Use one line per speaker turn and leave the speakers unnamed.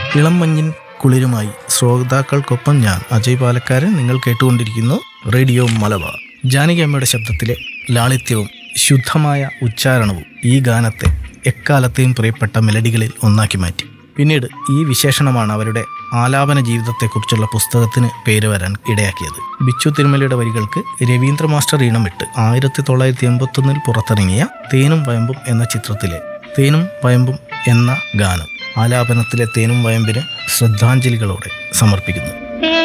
ഇളം മഞ്ഞിൻ കുളിരുമായി ശ്രോതാക്കൾക്കൊപ്പം ഞാൻ അജയ് പാലക്കാരൻ നിങ്ങൾ കേട്ടുകൊണ്ടിരിക്കുന്നു റേഡിയോ മലബാർ ജാനകി അമ്മയുടെ ശബ്ദത്തിലെ ലാളിത്യവും ശുദ്ധമായ ഉച്ചാരണവും ഈ ഗാനത്തെ എക്കാലത്തെയും പ്രിയപ്പെട്ട മെലഡികളിൽ ഒന്നാക്കി മാറ്റി പിന്നീട് ഈ വിശേഷണമാണ് അവരുടെ ആലാപന ജീവിതത്തെക്കുറിച്ചുള്ള പുസ്തകത്തിന് പേര് വരാൻ ഇടയാക്കിയത് ബിച്ചു തിരുമലയുടെ വരികൾക്ക് രവീന്ദ്ര മാസ്റ്റർ ഈണമിട്ട് ആയിരത്തി തൊള്ളായിരത്തി എൺപത്തൊന്നിൽ പുറത്തിറങ്ങിയ തേനും വയമ്പും എന്ന ചിത്രത്തിലെ തേനും വയമ്പും എന്ന ഗാനം ആലാപനത്തിലെ തേനും വയമ്പിന് ശ്രദ്ധാഞ്ജലികളോടെ സമർപ്പിക്കുന്നു